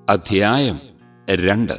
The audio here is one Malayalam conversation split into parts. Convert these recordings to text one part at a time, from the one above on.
അധ്യായം രണ്ട്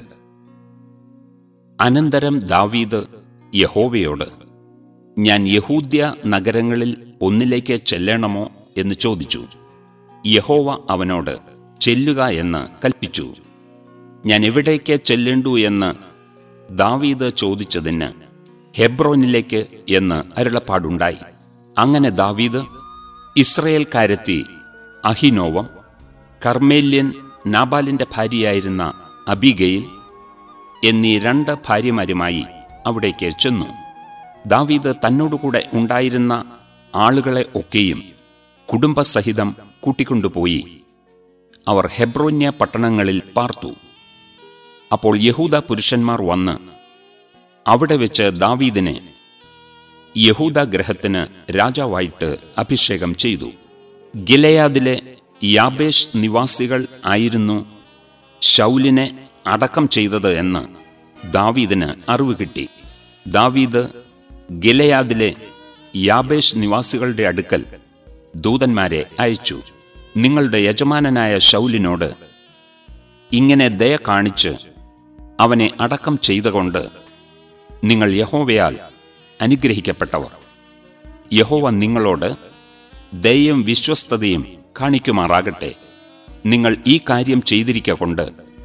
അനന്തരം ദാവീദ് യഹോവയോട് ഞാൻ യഹൂദ്യ നഗരങ്ങളിൽ ഒന്നിലേക്ക് ചെല്ലണമോ എന്ന് ചോദിച്ചു യഹോവ അവനോട് ചെല്ലുക എന്ന് കൽപ്പിച്ചു ഞാൻ എവിടേക്ക് ചെല്ലേണ്ടു എന്ന് ദാവീദ് ചോദിച്ചതിന് ഹെബ്രോനിലേക്ക് എന്ന് അരുളപ്പാടുണ്ടായി അങ്ങനെ ദാവീദ് ഇസ്രയേൽക്കാരെത്തി അഹിനോവം കർമ്മേല്യൻ നാബാലിന്റെ ഭാര്യയായിരുന്ന അബിഗയിൽ എന്നീ രണ്ട് ഭാര്യമാരുമായി അവിടേക്ക് ചെന്നു ദാവീദ് തന്നോടുകൂടെ ഉണ്ടായിരുന്ന ആളുകളെ ഒക്കെയും കുടുംബസഹിതം കൂട്ടിക്കൊണ്ടുപോയി അവർ ഹെബ്രോന്യ പട്ടണങ്ങളിൽ പാർത്തു അപ്പോൾ യഹൂദ പുരുഷന്മാർ വന്ന് അവിടെ വെച്ച് ദാവീദിനെ യഹൂദ ഗ്രഹത്തിന് രാജാവായിട്ട് അഭിഷേകം ചെയ്തു ഗിലയാദിലെ യാബേഷ് നിവാസികൾ ആയിരുന്നു ശൗലിനെ അടക്കം ചെയ്തത് എന്ന് ദാവീദിന് അറിവ് കിട്ടി ദാവീദ് ഗിലയാദിലെ യാബേഷ് നിവാസികളുടെ അടുക്കൽ ദൂതന്മാരെ അയച്ചു നിങ്ങളുടെ യജമാനനായ ശൗലിനോട് ഇങ്ങനെ ദയ കാണിച്ച് അവനെ അടക്കം ചെയ്തുകൊണ്ട് നിങ്ങൾ യഹോവയാൽ അനുഗ്രഹിക്കപ്പെട്ടവർ യഹോവ നിങ്ങളോട് ദയയും വിശ്വസ്തതയും കാണിക്കുമാറാകട്ടെ നിങ്ങൾ ഈ കാര്യം ചെയ്തിരിക്കൊണ്ട്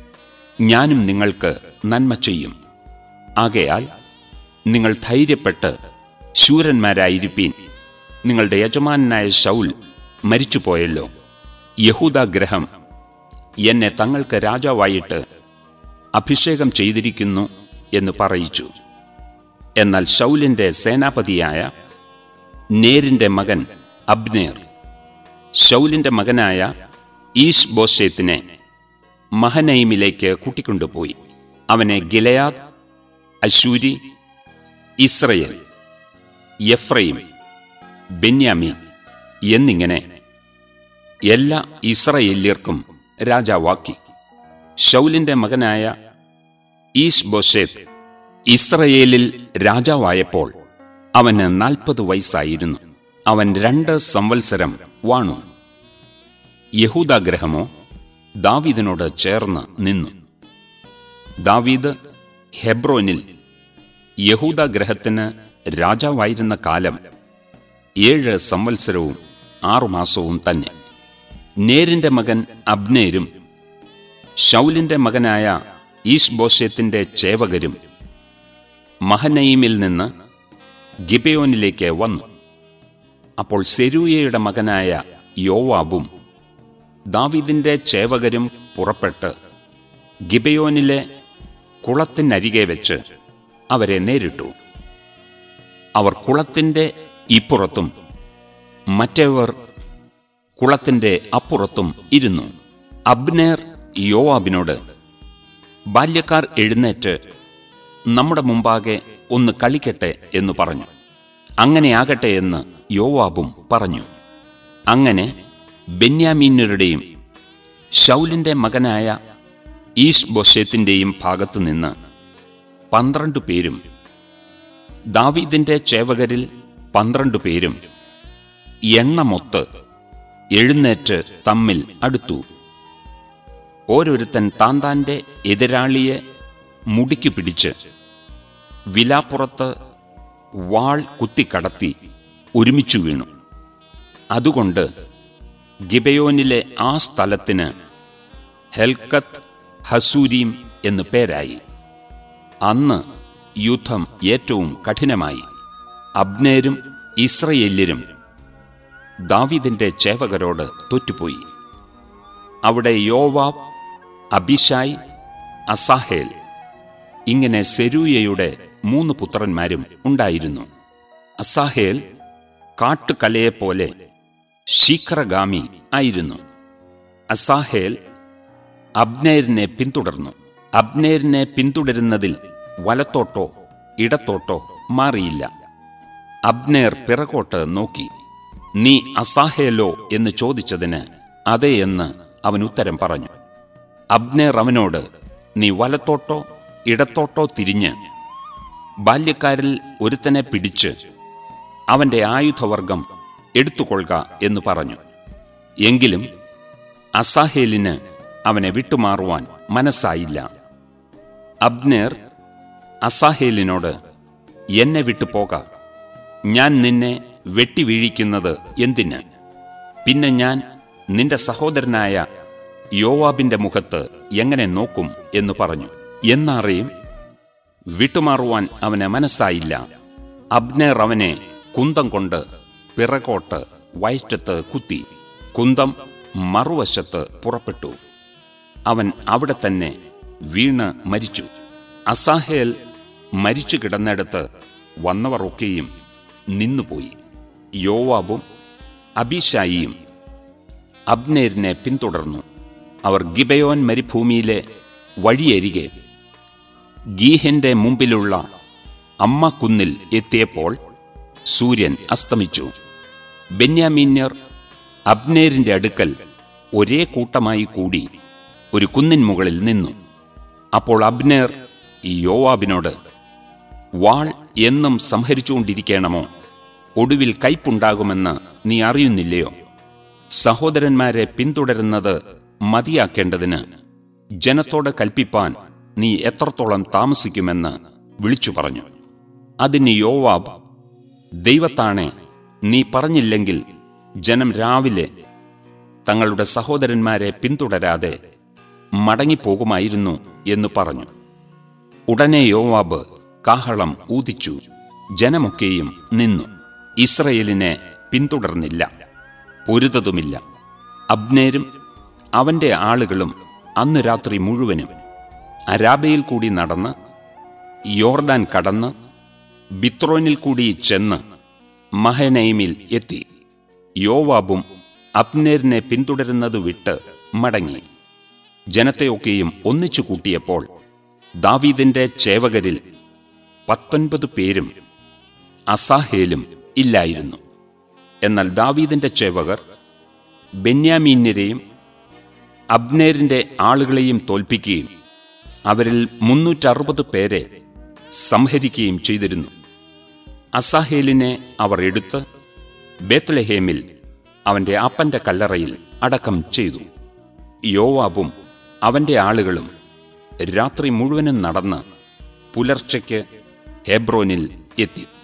ഞാനും നിങ്ങൾക്ക് നന്മ ചെയ്യും ആകയാൽ നിങ്ങൾ ധൈര്യപ്പെട്ട് ശൂരന്മാരായിരിപ്പീൻ നിങ്ങളുടെ യജമാനായ ശൗൽ മരിച്ചുപോയല്ലോ യഹൂദാഗ്രഹം എന്നെ തങ്ങൾക്ക് രാജാവായിട്ട് അഭിഷേകം ചെയ്തിരിക്കുന്നു എന്ന് പറയിച്ചു എന്നാൽ ശൗലിന്റെ സേനാപതിയായ നേരിന്റെ മകൻ അബ്നേർ ശൗലിന്റെ മകനായ ഈഷ് ബോഷേത്തിനെ മഹനൈമിലേക്ക് കൂട്ടിക്കൊണ്ടുപോയി അവനെ Gilead Ashuri Israel Ephraim Benjamin എന്നിങ്ങനെ എല്ലാ ഇസ്രയേല്യർക്കും രാജാവാക്കി ശൗലിന്റെ മകനായ ഈഷ് ബോഷേത്ത് ഇസ്രയേലിൽ രാജാവായപ്പോൾ അവന് നാൽപ്പത് വയസ്സായിരുന്നു അവൻ രണ്ട് സംവത്സരം വാണു യഹൂദാഗ്രഹമോ ദാവീദിനോട് ചേർന്ന് നിന്നു ദാവീദ് ഹെബ്രോനിൽ യഹൂദാഗ്രഹത്തിന് രാജാവായിരുന്ന കാലം ഏഴ് സംവത്സരവും ആറുമാസവും തന്നെ നേരിന്റെ മകൻ അബ്നേരും ഷൗലിന്റെ മകനായ ഈഷ്ബോഷത്തിന്റെ ചേവകരും മഹനയിമിൽ നിന്ന് ഗിബയോനിലേക്ക് വന്നു അപ്പോൾ സെരൂയയുടെ മകനായ യോവാബും ദാവിദിന്റെ ചേവകരും പുറപ്പെട്ട് ഗിബയോനിലെ കുളത്തിനരികെ വെച്ച് അവരെ നേരിട്ടു അവർ കുളത്തിന്റെ ഇപ്പുറത്തും മറ്റേവർ കുളത്തിന്റെ അപ്പുറത്തും ഇരുന്നു അബ്നേർ യോവാബിനോട് ബാല്യക്കാർ എഴുന്നേറ്റ് നമ്മുടെ മുമ്പാകെ ഒന്ന് കളിക്കട്ടെ എന്ന് പറഞ്ഞു അങ്ങനെയാകട്ടെ എന്ന് യോവാബും പറഞ്ഞു അങ്ങനെ ബെന്യാമീനരുടെയും ഷൗലിന്റെ മകനായ ഈഷ് ബൊഷേത്തിന്റെയും ഭാഗത്തുനിന്ന് പന്ത്രണ്ട് പേരും ദാവീദിന്റെ ചേവകരിൽ പന്ത്രണ്ട് പേരും എണ്ണമൊത്ത് എഴുന്നേറ്റ് തമ്മിൽ അടുത്തു ഓരോരുത്തൻ താൻ താന്റെ എതിരാളിയെ മുടിക്കു പിടിച്ച് വിലാപ്പുറത്ത് വാൾ കുത്തിക്കടത്തി ഒരുമിച്ചു വീണു അതുകൊണ്ട് ഗിബയോനിലെ ആ സ്ഥലത്തിന് ഹെൽക്കത്ത് ഹസൂരീം എന്നു പേരായി അന്ന് യുദ്ധം ഏറ്റവും കഠിനമായി അബ്നേരും ഇസ്രയേല്യരും ദാവീദിന്റെ ചേവകരോട് തോറ്റുപോയി അവിടെ യോവാബ് അബിഷായ് അസാഹേൽ ഇങ്ങനെ സെരൂയയുടെ മൂന്ന് പുത്രന്മാരും ഉണ്ടായിരുന്നു അസാഹേൽ കാട്ടുകലയെപ്പോലെ ശീഘ്രഗാമി ആയിരുന്നു അസാഹേൽ അബ്നേരിനെ പിന്തുടർന്നു അബ്നേരിനെ പിന്തുടരുന്നതിൽ വലത്തോട്ടോ ഇടത്തോട്ടോ മാറിയില്ല അബ്നേർ പിറകോട്ട് നോക്കി നീ അസാഹേലോ എന്ന് ചോദിച്ചതിന് അതെ എന്ന് അവൻ ഉത്തരം പറഞ്ഞു അബ്നേർ അവനോട് നീ വലത്തോട്ടോ ഇടത്തോട്ടോ തിരിഞ്ഞ് ബാല്യക്കാരിൽ ഒരുത്തനെ പിടിച്ച് അവന്റെ ആയുധവർഗം എടുത്തുകൊള്ളുക എന്ന് പറഞ്ഞു എങ്കിലും അസാഹേലിന് അവനെ വിട്ടുമാറുവാൻ മനസ്സായില്ല അബ്നേർ അസാഹേലിനോട് എന്നെ വിട്ടു പോക ഞാൻ നിന്നെ വെട്ടിവീഴിക്കുന്നത് എന്തിന് പിന്നെ ഞാൻ നിന്റെ സഹോദരനായ യോവാബിന്റെ മുഖത്ത് എങ്ങനെ നോക്കും എന്ന് പറഞ്ഞു എന്നറിയും വിട്ടുമാറുവാൻ അവന് മനസ്സായില്ല അബ്നേർ അവനെ കുന്തം കൊണ്ട് പിറകോട്ട് വയറ്റത്ത് കുത്തി കുന്തം മറുവശത്ത് പുറപ്പെട്ടു അവൻ അവിടെ തന്നെ വീണ് മരിച്ചു അസാഹേൽ മരിച്ചു കിടന്നിടത്ത് വന്നവർ ഒക്കെയും നിന്നുപോയി യോവാബും അബിഷായിയും അബ്നേരിനെ പിന്തുടർന്നു അവർ ഗിബയോൻ മരുഭൂമിയിലെ വഴിയരികെ ഗീഹിന്റെ മുമ്പിലുള്ള അമ്മ കുന്നിൽ എത്തിയപ്പോൾ സൂര്യൻ അസ്തമിച്ചു ബെന്യാമീന്യർ അബ്നേരിന്റെ അടുക്കൽ ഒരേ കൂട്ടമായി കൂടി ഒരു കുന്നിൻ മുകളിൽ നിന്നു അപ്പോൾ അബ്നേർ ഈ യോവാബിനോട് വാൾ എന്നും സംഹരിച്ചുകൊണ്ടിരിക്കണമോ ഒടുവിൽ കയ്പുണ്ടാകുമെന്ന് നീ അറിയുന്നില്ലയോ സഹോദരന്മാരെ പിന്തുടരുന്നത് മതിയാക്കേണ്ടതിന് ജനത്തോട് കൽപ്പിപ്പാൻ നീ എത്രത്തോളം താമസിക്കുമെന്ന് വിളിച്ചു പറഞ്ഞു അതിന് യോവാബ് ദൈവത്താണെ നീ പറഞ്ഞില്ലെങ്കിൽ ജനം രാവിലെ തങ്ങളുടെ സഹോദരന്മാരെ പിന്തുടരാതെ മടങ്ങിപ്പോകുമായിരുന്നു എന്ന് പറഞ്ഞു ഉടനെ യോവാബ് കാഹളം ഊതിച്ചു ജനമൊക്കെയും നിന്നു ഇസ്രയേലിനെ പിന്തുടർന്നില്ല പൊരുതതുമില്ല അബ്നേരും അവന്റെ ആളുകളും അന്നു രാത്രി മുഴുവനും അരാബയിൽ കൂടി നടന്ന് യോർദാൻ കടന്ന് ബിത്രോനിൽ കൂടി ചെന്ന് മഹനൈമിൽ എത്തി യോവാബും അബ്നേരിനെ പിന്തുടരുന്നത് വിട്ട് മടങ്ങി ജനത്തെയൊക്കെയും ഒന്നിച്ചു കൂട്ടിയപ്പോൾ ദാവീദിന്റെ ചേവകരിൽ പത്തൊൻപത് പേരും അസാഹേലും ഇല്ലായിരുന്നു എന്നാൽ ദാവീദിന്റെ ചേവകർ ബെന്യാമീന്യരെയും അബ്നേരിന്റെ ആളുകളെയും തോൽപ്പിക്കുകയും അവരിൽ മുന്നൂറ്ററുപത് പേരെ സംഹരിക്കുകയും ചെയ്തിരുന്നു അസാഹേലിനെ അവർ എടുത്ത് ബേത്ലഹേമിൽ അവന്റെ അപ്പന്റെ കല്ലറയിൽ അടക്കം ചെയ്തു യോവാബും അവന്റെ ആളുകളും രാത്രി മുഴുവനും നടന്ന് പുലർച്ചയ്ക്ക് ഹെബ്രോനിൽ എത്തി